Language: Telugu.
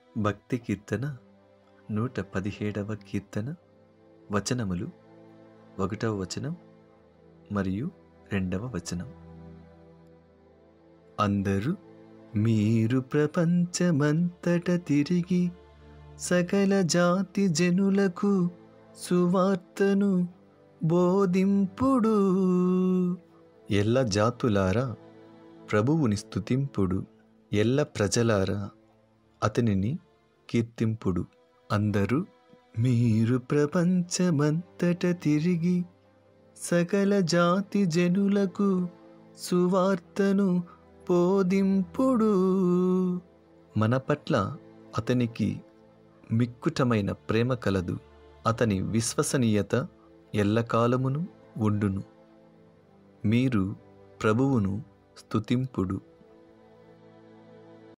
భక్తి కీర్తన నూట పదిహేడవ కీర్తన వచనములు ఒకటవ వచనం మరియు రెండవ వచనం అందరూ మీరు ప్రపంచమంతట తిరిగి సకల జాతి జనులకు సువార్తను బోధింపుడు ఎల్ల జాతులారా ప్రభువుని స్తుతింపుడు ఎల్ల ప్రజలారా అతనిని కీర్తింపుడు అందరూ మీరు ప్రపంచమంతట తిరిగి సకల జాతి జనులకు సువార్తను బోధింపుడు మన పట్ల అతనికి మిక్కుటమైన ప్రేమ కలదు అతని విశ్వసనీయత ఎల్లకాలమును ఉండును మీరు ప్రభువును స్తుతింపుడు